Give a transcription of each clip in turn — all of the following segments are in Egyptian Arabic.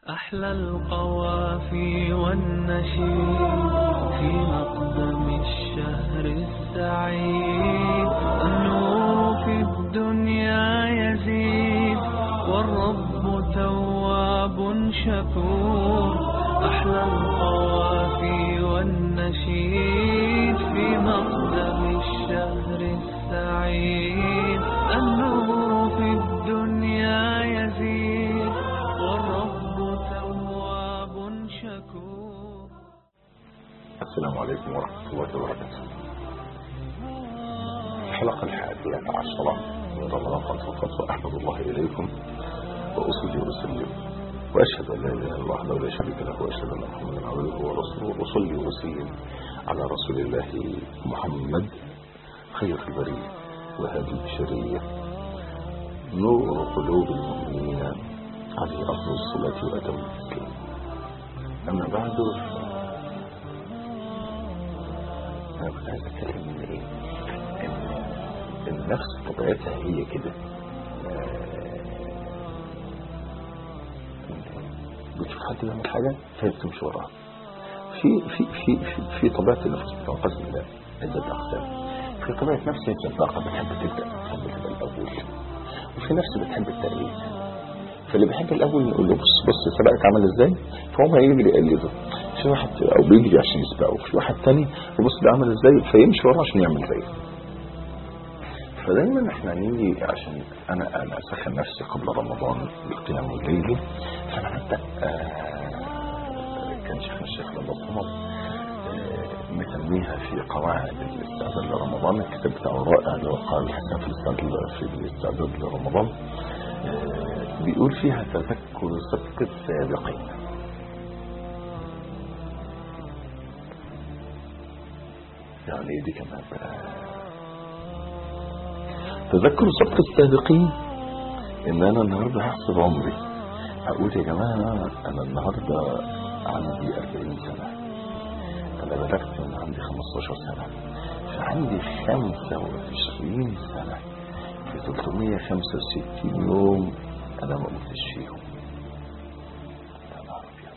أحلى القوافي والنشيد في مقدم الشهر السعيد النور في الدنيا يزيد والرب تواب شكور أحلى القوافي والنشيد في مقدم الشهر السعيد النور في الدنيا يزيد والرب تواب شكور السلام عليكم ورحمة الله وبركاته الحلقة الحادية عشرة من رمضان قد فقط أحمد الله إليكم وأصلي وأسلم وأشهد أن لا إله إلا الله وحده لا شريك له وأشهد أن محمدا عبده ورسوله وأصلي وأسلم على رسول الله محمد خير البرية وهذه البشرية نور قلوب المؤمنين عليه أفضل الصلاة وأتم التسليم أما بعد أنا كنت عايز أتكلم من إيه؟ إن النفس طبيعتها هي كده آه، بتشوف حد بيعمل حاجة فهي بتمشي وراها في في في في, في طبيعة النفس بتنقسم إلى عدة أقسام في طبيعة نفس هي سباقة بتحب تبدأ بتحب تبقى الأول وفي نفس بتحب التقليد فاللي بيحب الاول نقول له بص بص سبقك عمل ازاي فهو هيجري يقلده في واحد او بيجري عشان يسبقه في واحد تاني يبص ده عمل ازاي فيمشي وراه عشان يعمل زيه فدايما احنا نيجي عشان انا انا اسخن نفسي قبل رمضان بالقيام الليلي فانا ببدا آه، كان شيخنا الشيخ لما صمد آه، مسميها في قواعد الاستعداد لرمضان الكتاب بتاعه رائع اللي هو قال الحسن في الاستعداد في الاستعداد لرمضان آه، بيقول فيها تذكر سبق السابقين يعني ايه دي كمان بقى تذكر سبق السابقين ان انا النهارده هحسب عمري اقول يا جماعه انا النهارده عندي 40 سنه انا بلغت من عندي 15 سنه فعندي 25 سنه في 365 يوم انا ما قلتش فيهم يا نهار أبيض.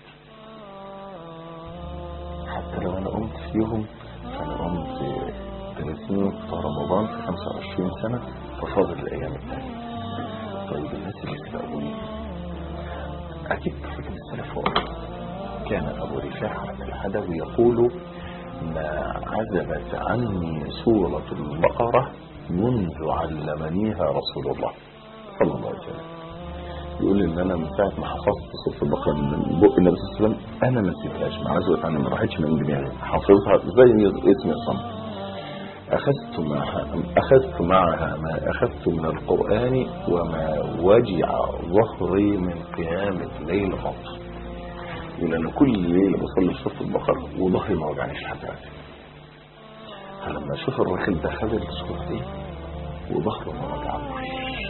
حتى لو انا قمت فيهم فانا قمت 30 يوم بتوع رمضان في 25 سنه ففاضل الايام الثانيه طيب الناس اللي سبقوني اكيد فاكر السلف وقت كان ابو رفاعه الحدوي يقول ما عزبت عني سوره البقره منذ علمنيها رسول الله صلى الله عليه وسلم يقول ان انا من ساعه ما حفظت سوره البقره من بق النبي صلى الله عليه وسلم انا ما نسيتهاش ما عزوت عني ما راحتش من دماغي حافظها زي اسم الصمت أخذت معها أخذت معها ما أخذت من القرآن وما وجع ظهري من قيام الليل غلط يقول أنا كل ليلة بصلي سورة البقرة وظهري ما وجعنيش لحد دلوقتي فلما أشوف الراجل ده خد السورة دي وظهره ما وجعوش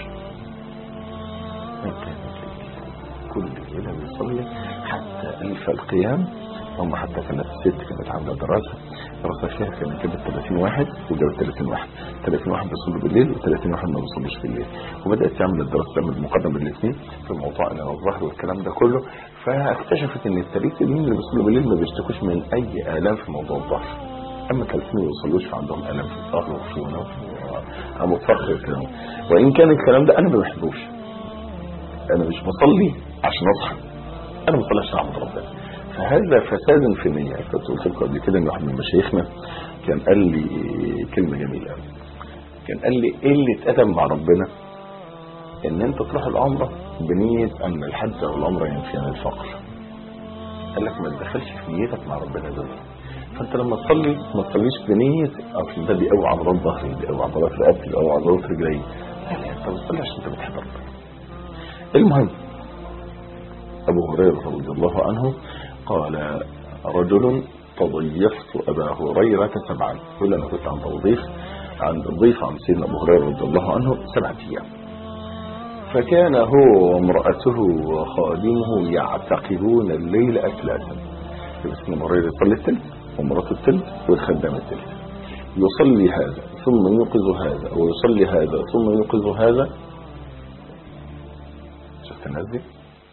ما كان يصلي. كل ليلة بيصلي حتى ألف القيام هم حتى كانت الست كانت عاملة دراسة دراسة فيها كانت جابت 30 واحد وجابت 30 واحد 30 واحد بيصلوا بالليل و30 واحد ما بيصلوش بالليل وبدأت تعمل الدراسة تعمل مقدمة الاثنين في موضوع ان الظهر والكلام ده كله فاكتشفت ان الثلاثة دي اللي بيصلوا بالليل ما بيشتكوش من اي آلام في موضوع الظهر اما الثلاثين ما بيوصلوش فعندهم آلام في الظهر وفي ونوم أبو فخر الكلام وإن كان الكلام ده أنا ما بحبوش أنا مش بصلي عشان أصحى أنا بصلي عشان أعبد ربنا فهذا فساد في النية كنت قلت لكم قبل كده إن واحد من مشايخنا كان قال لي كلمة جميلة قوي كان قال لي إيه اللي اتأدب مع ربنا إن أنت تروح العمرة بنية أن الحج أو العمرة ينفيان الفقر قال لك ما تدخلش في نيتك مع ربنا دول فانت لما تصلي ما تصليش بنية اصل ده بيقوي عضلات ظهري بيقوي عضلات رقبتي بيقوي عضلات رجلي لا لا انت بتصلي عشان انت بتحب ربنا المهم ابو هريرة رضي الله عنه قال رجل تضيفت ابا هريرة سبعا يقول انا كنت عند تضيف عند ضيف عن سيدنا ابو هريرة رضي الله عنه سبعة ايام فكان هو وامرأته وخادمه يعتقدون الليل أثلاثا يبقى سيدنا أبو هريرة يصلي التلت ومراته التلت والخدام التلت يصلي هذا ثم يوقظ هذا ويصلي هذا ثم يوقظ هذا شفت الناس دي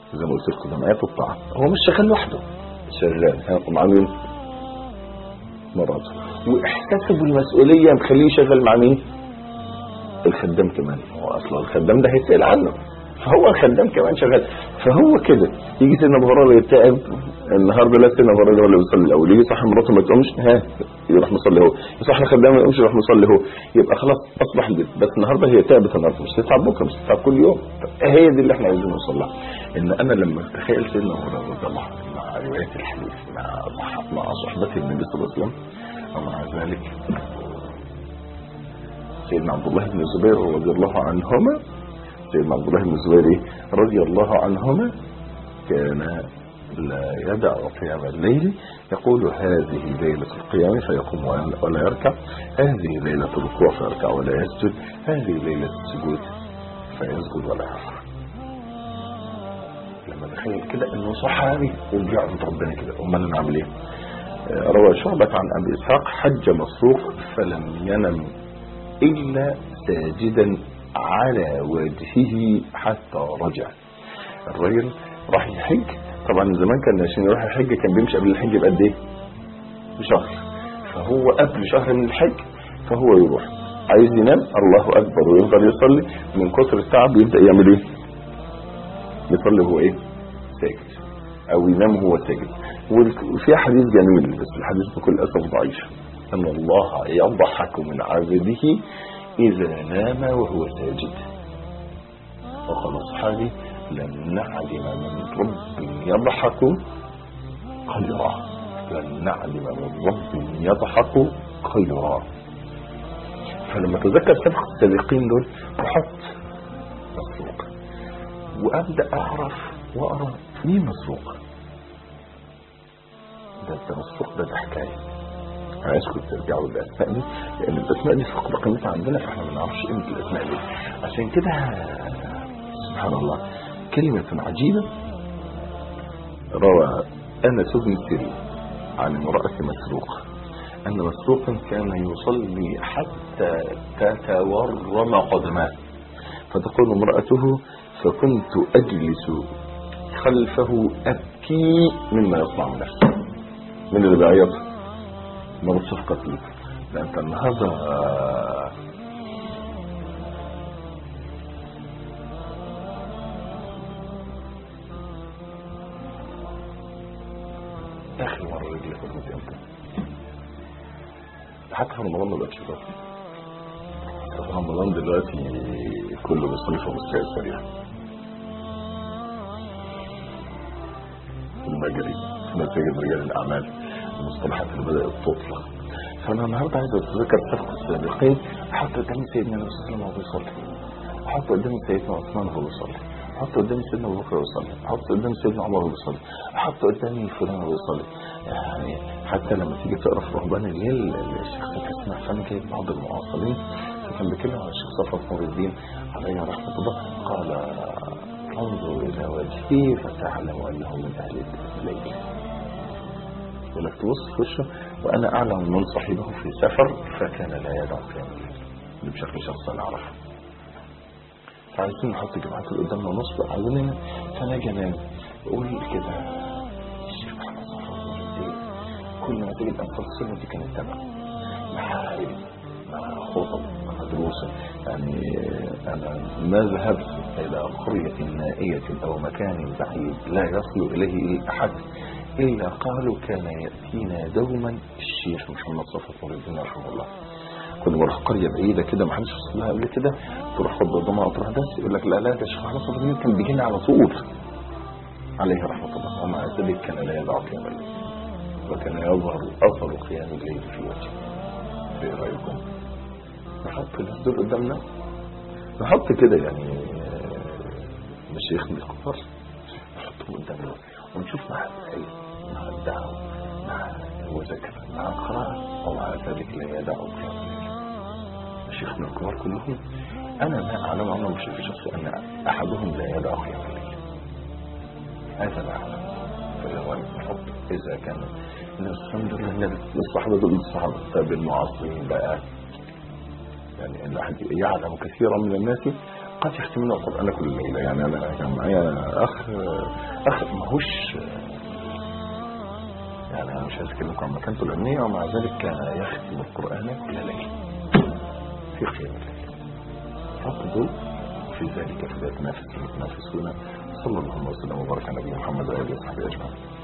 زي ما قلت لكم جمعيات الطاعة هو مش شغال لوحده شغال ها ومع مين؟ مراته واحساسه بالمسؤولية مخليه يشغل مع مين؟ الخدام كمان هو اصلا الخدام ده هيسأل عنه فهو الخدام كمان شغال فهو كده يجي سيدنا ابو هريره يتعب النهارده لا سيدنا ابو هريره هو اللي بيصلي الاول يجي صاحب مراته ما تقومش ها يروح مصلي هو صاحب الخدام ما يقومش يروح مصلي هو يبقى خلاص اصبح البيت بس النهارده هي تعبت النهارده مش تتعب بكره مش تتعب كل يوم هي دي اللي احنا عايزين نوصل لها ان انا لما اتخيل سيدنا ابو هريره رضي الله عنه مع روايه الحديث مع صح- مع صحبته النبي صلى الله عليه وسلم ومع ذلك سيدنا عبد الله بن الزبير رضي الله عنهما سيدنا عبد الله بن الزبير إيه؟ رضي الله عنهما كان لا يدع قيام الليل يقول هذه ليلة القيام فيقوم ولا- ولا يركع هذه ليلة الركوع فيركع ولا يسجد هذه ليلة السجود فيسجد ولا يرفع لما نتخيل كده انه صحابي وبيعبد ربنا كده امال نعمل ايه آه، روى شعبة عن ابي اسحاق حج مسروق فلم ينم الا ساجدا على وجهه حتى رجع الراجل راح يحج طبعا زمان كان عشان يروح يحج كان بيمشي قبل الحج بقد ايه بشهر فهو قبل شهر من الحج فهو يروح عايز ينام الله اكبر ويفضل يصلي من كثر التعب يبدا يعمل ايه يصلي وهو ايه ساجد او ينام وهو ساجد وفي حديث جميل بس الحديث بكل اسف ضعيف ان الله يضحك من عبده اذا نام وهو ساجد وقال اصحابي لن نعلم من رب يضحك خيرا لن نعلم من رب يضحك خيرا فلما تذكر سبق السابقين دول بحط مسروق وابدا اعرف واقرا مين مسروق ده ده مسروق ده ده حكايه عايزكم ترجعوا للاسماء دي لان الاسماء دي فقط قيمتها عندنا فاحنا ما نعرفش قيمه الاسماء دي عشان كده سبحان الله كلمه عجيبه روى انس بن سيرين عن امراه مسروق ان مسروقا كان يصلي حتى تتورم قدماه فتقول امرأته فكنت أجلس خلفه أبكي مما يصنع من نفسه من اللي بيعيط مرة صفقة لي ده أنت النهاردة آه، آخر مرة رجلي خدمت أمتى حتى في رمضان ما بقتش بقى في رمضان دلوقتي كله بيصلي في مستوى سريع المجري في مساجد رجال الاعمال المصطلحات اللي بدات تطلق فانا النهارده عايز اتذكر سبق السابقين احط قدامي سيدنا النبي صلى الله عليه وسلم وهو بيصلي احط قدامي سيدنا عثمان وهو بيصلي احط قدامي سيدنا ابو بكر وهو بيصلي احط قدامي سيدنا عمر وهو بيصلي احط قدامي فلان وهو بيصلي يعني حتى لما تيجي تقرا في رهبان الليل الشيخ سيف اسمع فانا جايب بعض المعاصرين فكان بيتكلم عن الشيخ صفوت نور الدين عليه رحمه الله قال انظر الى وجهي فتعلم انه من اهل الليل يقول لك تبص في وشه وانا اعلم من صاحبه في سفر فكان لا يدع قيام الليل اللي بشكل شخصي انا اعرفه فعايزين نحط جماعات اللي قدامنا ونص عايزين فانا جنان اقول كده الشيخ محمد صفوت نور الدين كل ما تجد انفاس السنه دي كانت تمام محارب مع خطب مع دروس يعني انا ما ذهبت الى قريه نائيه او مكان بعيد لا يصل اليه احد الا قالوا كان ياتينا دوما الشيخ محمد صفوت نور الدين رحمه الله كنا بنروح قريه بعيده كده ما حدش وصل لها قبل كده تروح خد ضمانه تروح بس يقول لك لا لا ده الشيخ محمد صفوت نور الدين كان بيجي لنا على طول عليه رحمه الله ومع ذلك كان لا يدع قيام الليل وكان يظهر اثر قيام الليل في وجهه ايه رايكم نحط الناس دول قدامنا نحط كده يعني آه، مشايخنا الكبار نحطهم قدامنا ونشوف مع العلم مع الدعوه مع المذاكره مع القراءه ومع ذلك لا يدعوا قيام الليل مشايخنا الكبار كلهم انا ما اعلم عنهم بشكل شخصي ان احدهم لا يدع قيام الليل هذا ما اعلم فلو نحط اذا كان الناس الحمد لله النبي الصحابه دول الصحابه طب المعاصرين بقى يعني الواحد يعلم كثيرا من الناس قد يختمون القرآن كل ليلة يعني أنا كان معايا أخ أخ ماهوش يعني أنا مش عايز أكلمكم عن مكانته العلمية ومع ذلك كان يختم القرآن كل ليلة في قيام الليل فقدوا في ذلك فليتنافس المتنافسون صلى الله وسلم وبارك على نبينا محمد وآله وصحبه أجمعين